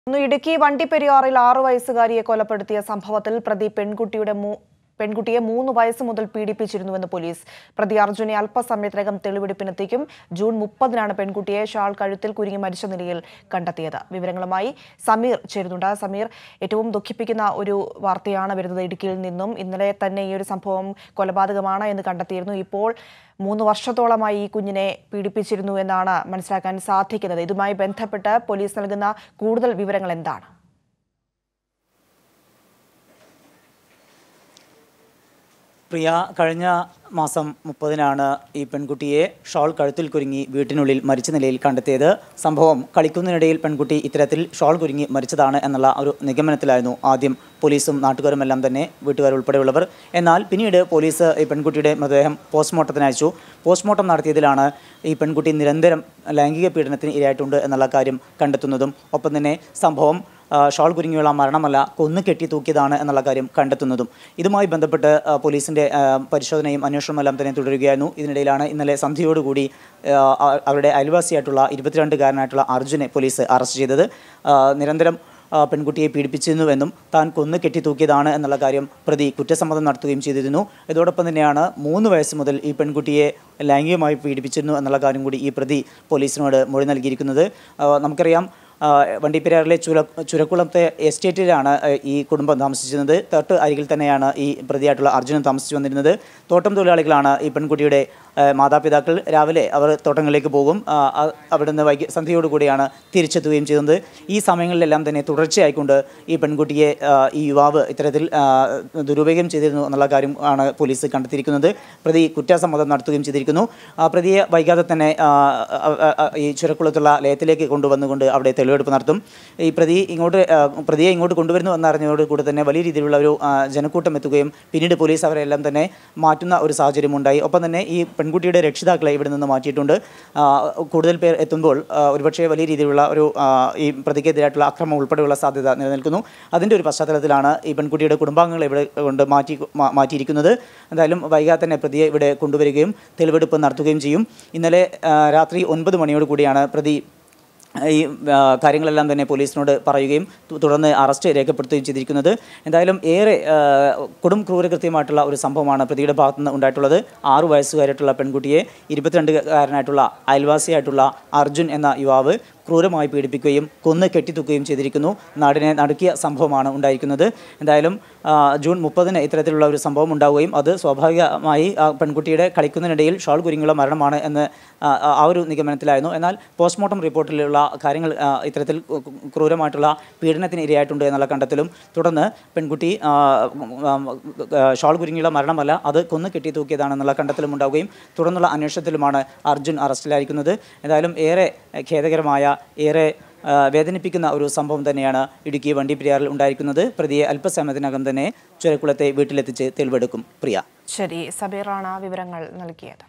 ഇന്ന് ഇടുക്കി വണ്ടിപ്പെരിയാറിൽ ആറു വയസ്സുകാരിയെ കൊലപ്പെടുത്തിയ സംഭവത്തിൽ പ്രതി പെൺകുട്ടിയുടെ മൂ- പെൺകുട്ടിയെ മൂന്ന് വയസ്സ് മുതൽ പീഡിപ്പിച്ചിരുന്നുവെന്ന് പോലീസ് പ്രതി അർജുനെ അല്പസമയത്തിനകം തെളിവെടുപ്പിനെത്തിക്കും ജൂൺ മുപ്പതിനാണ് പെൺകുട്ടിയെ ഷാൾ കഴുത്തിൽ കുരുങ്ങി മരിച്ച നിലയിൽ കണ്ടെത്തിയത് വിവരങ്ങളുമായി സമീർ ചേരുന്നുണ്ട് സമീർ ഏറ്റവും ദുഃഖിപ്പിക്കുന്ന ഒരു വാർത്തയാണ് വരുന്നത് ഇടുക്കിയിൽ നിന്നും ഇന്നലെ തന്നെ ഈ ഒരു സംഭവം കൊലപാതകമാണ് എന്ന് കണ്ടെത്തിയിരുന്നു ഇപ്പോൾ മൂന്ന് വർഷത്തോളമായി ഈ കുഞ്ഞിനെ പീഡിപ്പിച്ചിരുന്നു എന്നാണ് മനസ്സിലാക്കാൻ സാധിക്കുന്നത് ഇതുമായി ബന്ധപ്പെട്ട് പോലീസ് നൽകുന്ന കൂടുതൽ വിവരങ്ങൾ എന്താണ് പ്രിയ കഴിഞ്ഞ മാസം മുപ്പതിനാണ് ഈ പെൺകുട്ടിയെ ഷോൾ കഴുത്തിൽ കുരുങ്ങി വീട്ടിനുള്ളിൽ മരിച്ച നിലയിൽ കണ്ടെത്തിയത് സംഭവം കളിക്കുന്നതിനിടയിൽ പെൺകുട്ടി ഇത്തരത്തിൽ ഷോൾ കുരുങ്ങി മരിച്ചതാണ് എന്നുള്ള ഒരു നിഗമനത്തിലായിരുന്നു ആദ്യം പോലീസും നാട്ടുകാരും എല്ലാം തന്നെ വീട്ടുകാർ ഉൾപ്പെടെയുള്ളവർ എന്നാൽ പിന്നീട് പോലീസ് ഈ പെൺകുട്ടിയുടെ മൃതദേഹം പോസ്റ്റ്മോർട്ടത്തിന് അയച്ചു പോസ്റ്റ്മോർട്ടം നടത്തിയതിലാണ് ഈ പെൺകുട്ടി നിരന്തരം ലൈംഗിക പീഡനത്തിന് ഇരയായിട്ടുണ്ട് എന്നുള്ള കാര്യം കണ്ടെത്തുന്നതും ഒപ്പം തന്നെ സംഭവം ആ, ഷാൾ കുരുങ്ങിയുള്ള മരണമല്ല കൊന്നു കെട്ടി തൂക്കിയതാണ് എന്നുള്ള കാര്യം കണ്ടെത്തുന്നതും ഇതുമായി ബന്ധപ്പെട്ട് ആ, പോലീസിന്റെ ആ, പരിശോധനയും അന്വേഷണവും എല്ലാം തന്നെ തുടരുകയായിരുന്നു ഇതിനിടയിലാണ് ഇന്നലെ സന്ധ്യയോടുകൂടി ആ, അ- അവരുടെ അയൽവാസിയായിട്ടുള്ള ഇരുപത്തിരണ്ടുകാരനായിട്ടുള്ള അർജുനെ പോലീസ് അറസ്റ്റ് ചെയ്തത് ആ, നിരന്തരം ആ, പെൺകുട്ടിയെ പീഡിപ്പിച്ചിരുന്നുവെന്നും താൻ കൊന്നു കെട്ടി തൂക്കിയതാണ് എന്നുള്ള കാര്യം പ്രതി കുറ്റസമ്മതം നടത്തുകയും ചെയ്തിരുന്നു ഇതോടൊപ്പം തന്നെയാണ് മൂന്ന് വയസ്സ് മുതൽ ഈ പെൺകുട്ടിയെ ലൈംഗികമായി പീഡിപ്പിച്ചിരുന്നു എന്നുള്ള കാര്യം കൂടി ഈ പ്രതി പോലീസിനോട് മൊഴി നൽകിയിരിക്കുന്നത് ആ, നമുക്കറിയാം ആ, വണ്ടിപ്പെരിയാറിലെ ചുര ചുരക്കുളത്തെ എസ്റ്റേറ്റിലാണ് ആ, ഈ കുടുംബം താമസിച്ചിരുന്നത് തൊട്ട് അരികിൽ തന്നെയാണ് ഈ പ്രതിയായിട്ടുള്ള അർജുനൻ താമസിച്ചു വന്നിരുന്നത് തോട്ടം തൊഴിലാളികളാണ് ഈ പെൺകുട്ടിയുടെ ആ, മാതാപിതാക്കൾ രാവിലെ അവർ തോട്ടങ്ങളിലേക്ക് പോകും ആ, ആ, അവിടുന്ന് വൈകി സന്ധ്യയോടുകൂടിയാണ് തിരിച്ചെത്തുകയും ചെയ്യുന്നത് ഈ സമയങ്ങളിലെല്ലാം തന്നെ തുടർച്ചയായിക്കൊണ്ട് ഈ പെൺകുട്ടിയെ ആ, ഈ യുവാവ് ഇത്തരത്തിൽ ആ, ദുരുപയോഗം ചെയ്തിരുന്നു എന്നുള്ള കാര്യം ആണ് പോലീസ് കണ്ടെത്തിയിരിക്കുന്നത് പ്രതി കുറ്റസമ്മതം നടത്തുകയും ചെയ്തിരിക്കുന്നു ആ, പ്രതിയെ വൈകാതെ തന്നെ ആ, ആ, ആ, ആ, ഈ ചുരക്കുളത്തുള്ള ലയത്തിലേക്ക് കൊണ്ടുവന്നുകൊണ്ട് അവിടെ തെളിവെടുപ്പ് നടത്തും ഈ പ്രതി ഇങ്ങോട്ട് ആ, പ്രതിയെ ഇങ്ങോട്ട് കൊണ്ടുവരുന്നു എന്നറിഞ്ഞതോട് കൂടി തന്നെ വലിയ രീതിയിലുള്ള ഒരു ആ, ജനക്കൂട്ടം എത്തുകയും പിന്നീട് പോലീസ് അവരെല്ലാം തന്നെ മാറ്റുന്ന ഒരു സാഹചര്യം ഉണ്ടായി ഒപ്പം തന്നെ ഈ പെൺകുട്ടിയുടെ രക്ഷിതാക്കളെ ഇവിടെ നിന്ന് മാറ്റിയിട്ടുണ്ട് ആ, കൂടുതൽ പേർ എത്തുമ്പോൾ ആ, ഒരുപക്ഷെ വലിയ രീതിയിലുള്ള ഒരു ആ, ഈ പ്രതിക്കെതിരായിട്ടുള്ള അക്രമം ഉൾപ്പെടെയുള്ള സാധ്യത നിലനിൽക്കുന്നു അതിൻ്റെ ഒരു പശ്ചാത്തലത്തിലാണ് ഈ പെൺകുട്ടിയുടെ കുടുംബാംഗങ്ങളെ ഇവിടെ കൊണ്ട് മാറ്റി മാ- മാറ്റിയിരിക്കുന്നത് എന്തായാലും വൈകാതെ തന്നെ പ്രതിയെ ഇവിടെ കൊണ്ടുവരികയും തെളിവെടുപ്പ് നടത്തുകയും ചെയ്യും ഇന്നലെ ആ, രാത്രി ഒൻപത് മണിയോട് കൂടിയാണ് പ്രതി ഈ ആ, കാര്യങ്ങളെല്ലാം തന്നെ പോലീസിനോട് പറയുകയും തു- തുടർന്ന് അറസ്റ്റ് രേഖപ്പെടുത്തുകയും ചെയ്തിരിക്കുന്നത് എന്തായാലും ഏറെ ആ, കൊടും ക്രൂരകൃത്യമായിട്ടുള്ള ഒരു സംഭവമാണ് പ്രതിയുടെ ഭാഗത്തു നിന്ന് ഉണ്ടായിട്ടുള്ളത് ആറു വയസ്സുകാരായിട്ടുള്ള പെൺകുട്ടിയെ ഇരുപത്തിരണ്ടുകാരനായിട്ടുള്ള അയൽവാസിയായിട്ടുള്ള അർജുൻ എന്ന യുവാവ് ക്രൂരമായി പീഡിപ്പിക്കുകയും കൊന്ന് കെട്ടിത്തൂക്കുകയും ചെയ്തിരിക്കുന്നു നാടിനെ നടുക്കിയ സംഭവമാണ് ഉണ്ടായിരിക്കുന്നത് എന്തായാലും ആ, ജൂൺ മുപ്പതിന് ഇത്തരത്തിലുള്ള ഒരു സംഭവം ഉണ്ടാവുകയും അത് സ്വാഭാവികമായി ആ പെൺകുട്ടിയുടെ കളിക്കുന്നതിനിടയിൽ ഷാൾ കുരുങ്ങിയുള്ള മരണമാണ് എന്ന് ആ, ആ- ആ ഒരു നിഗമനത്തിലായിരുന്നു എന്നാൽ പോസ്റ്റ്മോർട്ടം റിപ്പോർട്ടിലുള്ള കാര്യങ്ങൾ ആ, ഇത്തരത്തിൽ കു- കു- ക്രൂരമായിട്ടുള്ള പീഡനത്തിന് ഇരയായിട്ടുണ്ട് എന്നുള്ള കണ്ടെത്തലും തുടർന്ന് പെൺകുട്ടി ആ, ആ, ആ, ഷാൾ കുരുങ്ങിയുള്ള മരണമല്ല അത് കൊന്ന് കെട്ടി തൂക്കിയതാണെന്നുള്ള കണ്ടെത്തലും ഉണ്ടാവുകയും തുടർന്നുള്ള അന്വേഷണത്തിലുമാണ് അർജുൻ അറസ്റ്റിലായിരിക്കുന്നത് എന്തായാലും ഏറെ ഖേദകരമായ ഏറെ ആ, വേദനിപ്പിക്കുന്ന ഒരു സംഭവം തന്നെയാണ് ഇടുക്കി വണ്ടിപ്പെരിയാറിൽ ഉണ്ടായിരിക്കുന്നത് പ്രതിയെ അല്പസമയത്തിനകം തന്നെ ചുരക്കുളത്തെ വീട്ടിലെത്തിച്ച് തെളിവെടുക്കും പ്രിയ ശരി സബീറാണ് വിവരങ്ങൾ നൽകിയത്